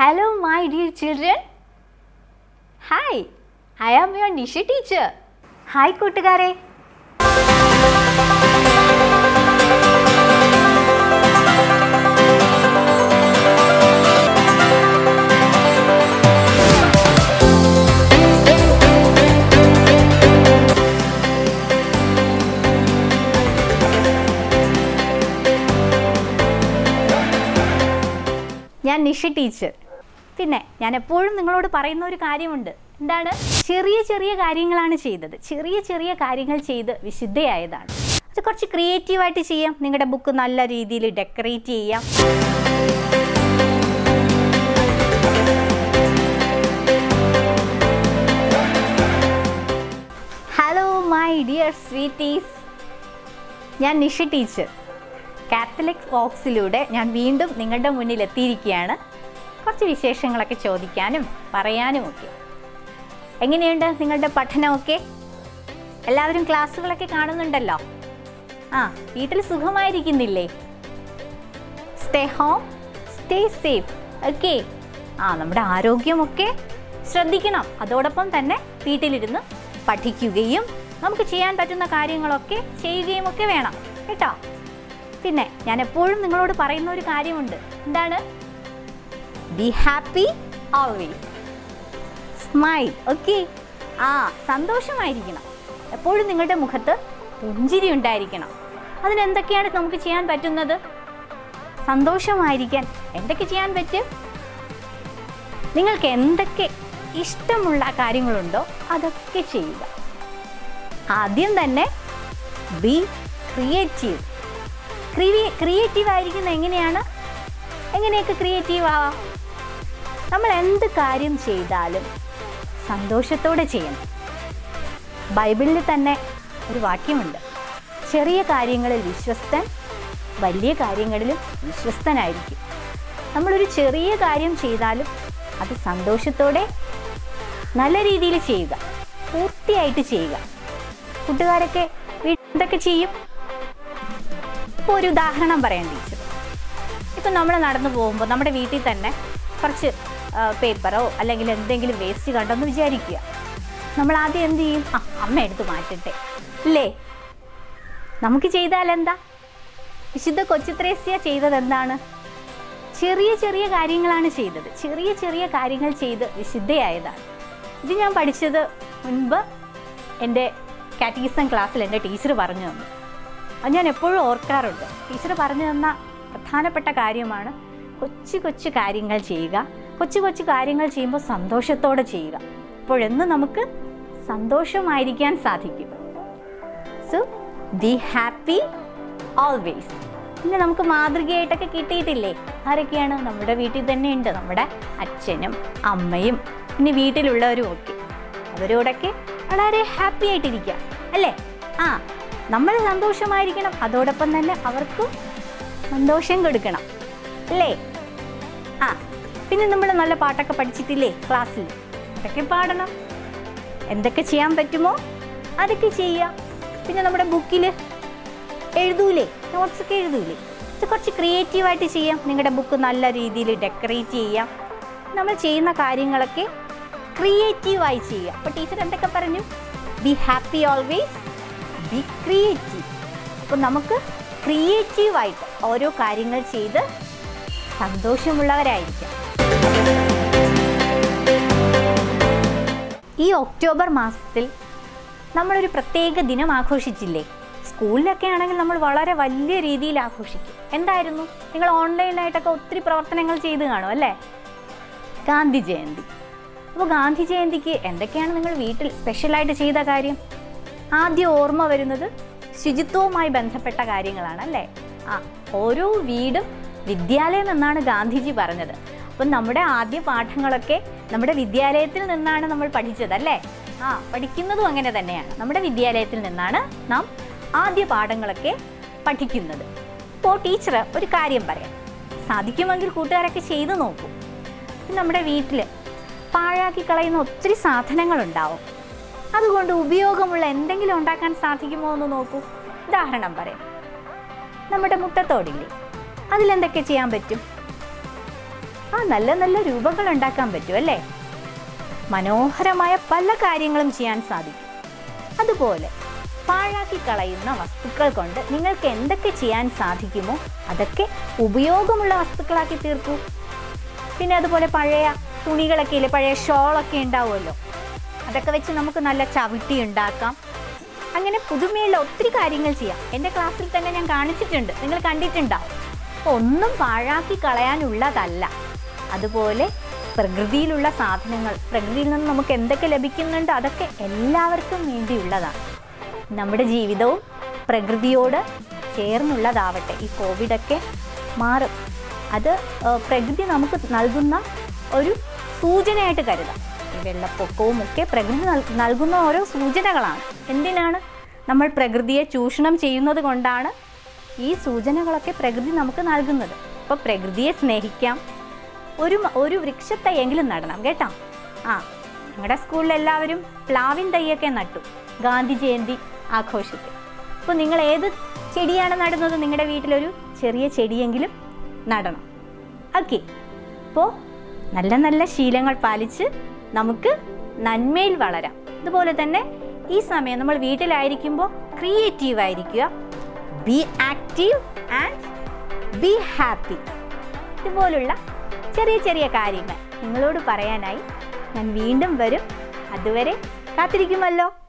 Hello, my dear children. Hi, I am your Nisha teacher. Hi കൂട്ടുകാരെ ഞാൻ Nisha teacher പിന്നെ ഞാൻ എപ്പോഴും നിങ്ങളോട് പറയുന്ന ഒരു കാര്യമുണ്ട് എന്താണ് ചെറിയ ചെറിയ കാര്യങ്ങളാണ് ചെയ്തത് ചെറിയ ചെറിയ കാര്യങ്ങൾ ചെയ്ത് വിശുദ്ധയായതാണ് അത് കുറച്ച് ക്രിയേറ്റീവായിട്ട് ചെയ്യാം നിങ്ങളുടെ ബുക്ക് നല്ല രീതിയിൽ ഡെക്കറേറ്റ് ചെയ്യാം ഹലോ മൈ ഡിയർ സ്വീറ്റീസ് ഞാൻ നിഷ ടീച്ചർ കാത്തലിക് ബോക്സിലൂടെ ഞാൻ വീണ്ടും നിങ്ങളുടെ മുന്നിൽ എത്തിയിരിക്കുകയാണ് കുറച്ച് വിശേഷങ്ങളൊക്കെ ചോദിക്കാനും പറയാനും ഒക്കെ എങ്ങനെയുണ്ട് നിങ്ങളുടെ പഠനമൊക്കെ എല്ലാവരും ക്ലാസ്സുകളൊക്കെ കാണുന്നുണ്ടല്ലോ ആ വീട്ടിൽ സുഖമായിരിക്കുന്നില്ലേ stay home stay safe okay ആ നമ്മുടെ ആരോഗ്യമൊക്കെ ശ്രദ്ധിക്കണം അതോടൊപ്പം തന്നെ വീട്ടിലിരുന്ന് പഠിക്കുകയും നമുക്ക് ചെയ്യാൻ പറ്റുന്ന കാര്യങ്ങളൊക്കെ ചെയ്യുകയും ഒക്കെ വേണം കേട്ടോ പിന്നെ ഞാൻ എപ്പോഴും നിങ്ങളോട് പറയുന്ന ഒരു കാര്യമുണ്ട് എന്താണ് be happy always smile okay ആ സന്തോഷമായിരിക്കണം എപ്പോഴും നിങ്ങളുടെ മുഖത്ത് പുഞ്ചിരി ഉണ്ടായിരിക്കണം അതിനെന്തൊക്കെയാണ് നമുക്ക് ചെയ്യാൻ പറ്റുന്നത് സന്തോഷമായിരിക്കാൻ എന്തൊക്കെ ചെയ്യാൻ പറ്റും നിങ്ങൾക്ക് എന്തൊക്കെ ഇഷ്ടമുള്ള കാര്യങ്ങളുണ്ടോ അതൊക്കെ ചെയ്യുക ആദ്യം തന്നെ ബി ക്രിയേറ്റീവ് ക്രിയേറ്റീവ് ആയിരിക്കുന്ന എങ്ങനെയാണ് എങ്ങനെയൊക്കെ ക്രിയേറ്റീവ് ആവാം നമ്മൾ എന്ത് കാര്യം ചെയ്താലും സന്തോഷത്തോടെ ചെയ്യണം ബൈബിളിൽ തന്നെ ഒരു വാക്യമുണ്ട് ചെറിയ കാര്യങ്ങളിൽ വിശ്വസ്തൻ വലിയ കാര്യങ്ങളിലും വിശ്വസ്തനായിരിക്കും നമ്മളൊരു ചെറിയ കാര്യം ചെയ്താലും അത് സന്തോഷത്തോടെ നല്ല രീതിയിൽ ചെയ്യുക പൂർത്തിയായിട്ട് ചെയ്യുക കൂട്ടുകാരൊക്കെ വീട്ടിലൊക്കെ ചെയ്യും ഇപ്പോൾ ഒരു ഉദാഹരണം പറയാൻ ടീച്ചർ ഇപ്പം നമ്മൾ നടന്നു പോകുമ്പോൾ നമ്മുടെ വീട്ടിൽ തന്നെ കുറച്ച് പേപ്പറോ അല്ലെങ്കിൽ എന്തെങ്കിലും വേസ്റ്റ് കണ്ടെന്ന് വിചാരിക്കുക നമ്മൾ ആദ്യം എന്ത് ചെയ്യും ആ അമ്മ എടുത്ത് മാറ്റട്ടെ ഇല്ലേ നമുക്ക് ചെയ്താൽ എന്താ വിശുദ്ധ കൊച്ചുത്രേസ്യ ചെയ്തത് എന്താണ് ചെറിയ ചെറിയ കാര്യങ്ങളാണ് ചെയ്തത് ചെറിയ ചെറിയ കാര്യങ്ങൾ ചെയ്ത് വിശുദ്ധയായതാണ് ഇത് ഞാൻ പഠിച്ചത് മുൻപ് എൻ്റെ കാറ്റീസം ക്ലാസ്സിൽ എൻ്റെ ടീച്ചർ പറഞ്ഞു തന്നു അത് ഞാൻ എപ്പോഴും ഓർക്കാറുണ്ട് ടീച്ചർ പറഞ്ഞു തന്ന പ്രധാനപ്പെട്ട കാര്യമാണ് കൊച്ചു കൊച്ചു കാര്യങ്ങൾ ചെയ്യുക കൊച്ചു കൊച്ചു കാര്യങ്ങൾ ചെയ്യുമ്പോൾ സന്തോഷത്തോടെ ചെയ്യുക അപ്പോഴെന്ന് നമുക്ക് സന്തോഷമായിരിക്കാൻ സാധിക്കും സോ ബി ഹാപ്പി ഓൾവേസ് പിന്നെ നമുക്ക് മാതൃകയായിട്ടൊക്കെ കിട്ടിയിട്ടില്ലേ ആരൊക്കെയാണ് നമ്മുടെ വീട്ടിൽ തന്നെ ഉണ്ട് നമ്മുടെ അച്ഛനും അമ്മയും പിന്നെ വീട്ടിലുള്ളവരും ഒക്കെ അവരോടൊക്കെ വളരെ ഹാപ്പി ആയിട്ടിരിക്കുക അല്ലേ ആ നമ്മൾ സന്തോഷമായിരിക്കണം അതോടൊപ്പം തന്നെ അവർക്കും സന്തോഷം കൊടുക്കണം അല്ലേ ആ പിന്നെ നമ്മൾ നല്ല പാട്ടൊക്കെ പഠിച്ചിട്ടില്ലേ ക്ലാസ്സിൽ അതൊക്കെ പാടണം എന്തൊക്കെ ചെയ്യാൻ പറ്റുമോ അതൊക്കെ ചെയ്യാം പിന്നെ നമ്മുടെ ബുക്കിൽ എഴുതൂലേ നോട്ട്സൊക്കെ എഴുതൂലേ ഇത് കുറച്ച് ക്രിയേറ്റീവായിട്ട് ചെയ്യാം നിങ്ങളുടെ ബുക്ക് നല്ല രീതിയിൽ ഡെക്കറേറ്റ് ചെയ്യാം നമ്മൾ ചെയ്യുന്ന കാര്യങ്ങളൊക്കെ ക്രിയേറ്റീവായി ചെയ്യുക അപ്പോൾ ടീച്ചർ എന്തൊക്കെ പറഞ്ഞു be happy always be creative അപ്പോൾ നമുക്ക് ക്രിയേറ്റീവായിട്ട് ഓരോ കാര്യങ്ങൾ ചെയ്ത് സന്തോഷമുള്ളവരായിരിക്കാം ഈ ഒക്ടോബർ മാസത്തിൽ നമ്മളൊരു പ്രത്യേക ദിനം ആഘോഷിച്ചില്ലേ സ്കൂളിലൊക്കെ ആണെങ്കിൽ നമ്മൾ വളരെ വലിയ രീതിയിൽ ആഘോഷിക്കും എന്തായിരുന്നു നിങ്ങൾ ഓൺലൈനായിട്ടൊക്കെ ഒത്തിരി പ്രവർത്തനങ്ങൾ ചെയ്ത് കാണും അല്ലേ ഗാന്ധി ജയന്തി അപ്പോൾ ഗാന്ധി ജയന്തിക്ക് എന്തൊക്കെയാണ് നിങ്ങൾ വീട്ടിൽ സ്പെഷ്യലായിട്ട് ചെയ്ത കാര്യം ആദ്യം ഓർമ്മ വരുന്നത് ശുചിത്വവുമായി ബന്ധപ്പെട്ട കാര്യങ്ങളാണ് അല്ലേ ആ ഓരോ വീടും വിദ്യാലയം എന്നാണ് ഗാന്ധിജി പറഞ്ഞത് അപ്പം നമ്മുടെ ആദ്യ പാഠങ്ങളൊക്കെ നമ്മുടെ വിദ്യാലയത്തിൽ നിന്നാണ് നമ്മൾ പഠിച്ചത് അല്ലേ ആ പഠിക്കുന്നതും അങ്ങനെ തന്നെയാണ് നമ്മുടെ വിദ്യാലയത്തിൽ നിന്നാണ് നാം ആദ്യ പാഠങ്ങളൊക്കെ പഠിക്കുന്നത് ഇപ്പോൾ ടീച്ചർ ഒരു കാര്യം പറയാം സാധിക്കുമെങ്കിൽ കൂട്ടുകാരൊക്കെ ചെയ്തു നോക്കൂ നമ്മുടെ വീട്ടിൽ പാഴാക്കി കളയുന്ന ഒത്തിരി സാധനങ്ങളുണ്ടാവും അതുകൊണ്ട് ഉപയോഗമുള്ള എന്തെങ്കിലും ഉണ്ടാക്കാൻ സാധിക്കുമോ എന്ന് നോക്കൂ ഉദാഹരണം പറയാം നമ്മുടെ മുട്ടത്തോടില്ലേ അതിലെന്തൊക്കെ ചെയ്യാൻ പറ്റും ആ നല്ല നല്ല രൂപങ്ങൾ ഉണ്ടാക്കാൻ പറ്റും അല്ലേ മനോഹരമായ പല കാര്യങ്ങളും ചെയ്യാൻ സാധിക്കും അതുപോലെ പാഴാക്കി കളയുന്ന വസ്തുക്കൾ കൊണ്ട് നിങ്ങൾക്ക് എന്തൊക്കെ ചെയ്യാൻ സാധിക്കുമോ അതൊക്കെ ഉപയോഗമുള്ള വസ്തുക്കളാക്കി തീർക്കൂ പിന്നെ അതുപോലെ പഴയ തുണികളൊക്കെ ഇല്ലേ പഴയ ഷോളൊക്കെ ഉണ്ടാവുമല്ലോ അതൊക്കെ വെച്ച് നമുക്ക് നല്ല ചവിട്ടി ഉണ്ടാക്കാം അങ്ങനെ പുതുമയുള്ള ഒത്തിരി കാര്യങ്ങൾ ചെയ്യാം എൻ്റെ ക്ലാസ്സിൽ തന്നെ ഞാൻ കാണിച്ചിട്ടുണ്ട് നിങ്ങൾ കണ്ടിട്ടുണ്ടാവും അപ്പോൾ ഒന്നും പാഴാക്കി കളയാനുള്ളതല്ല അതുപോലെ പ്രകൃതിയിലുള്ള സാധനങ്ങൾ പ്രകൃതിയിൽ നിന്ന് നമുക്ക് എന്തൊക്കെ ലഭിക്കുന്നുണ്ട് അതൊക്കെ എല്ലാവർക്കും വേണ്ടിയുള്ളതാണ് നമ്മുടെ ജീവിതവും പ്രകൃതിയോട് ചേർന്നുള്ളതാവട്ടെ ഈ കോവിഡൊക്കെ മാറും അത് ഏഹ്, പ്രകൃതി നമുക്ക് നൽകുന്ന ഒരു സൂചനയായിട്ട് കരുതാം ഈ വെള്ളപ്പൊക്കവും ഒക്കെ പ്രകൃതി നൽ- നൽകുന്ന ഓരോ സൂചനകളാണ് എന്തിനാണ് നമ്മൾ പ്രകൃതിയെ ചൂഷണം ചെയ്യുന്നത് കൊണ്ടാണ് ഈ സൂചനകളൊക്കെ പ്രകൃതി നമുക്ക് നൽകുന്നത് അപ്പോൾ പ്രകൃതിയെ സ്നേഹിക്കാം ഒരു മ- ഒരു വൃക്ഷത്തൈയെങ്കിലും നടണം കേട്ടോ ആ ഞങ്ങളുടെ സ്കൂളിൽ എല്ലാവരും പ്ലാവിൻ തൈയൊക്കെ നട്ടു ഗാന്ധി ജയന്തി ആഘോഷത്തിൽ അപ്പോൾ നിങ്ങൾ ഏത് ചെടിയാണ് നടുന്നത് നിങ്ങളുടെ വീട്ടിലൊരു ചെറിയ ചെടിയെങ്കിലും നടണം ഓക്കെ അപ്പോൾ നല്ല നല്ല ശീലങ്ങൾ പാലിച്ച് നമുക്ക് നന്മയിൽ വളരാം അതുപോലെ തന്നെ ഈ സമയം നമ്മൾ വീട്ടിലായിരിക്കുമ്പോൾ ക്രിയേറ്റീവ് ആയിരിക്കുക be active and be happy ഇതുപോലുള്ള ചെറിയ ചെറിയ കാര്യങ്ങൾ നിങ്ങളോട് പറയാനായി ഞാൻ വീണ്ടും വരും അതുവരെ കാത്തിരിക്കുമല്ലോ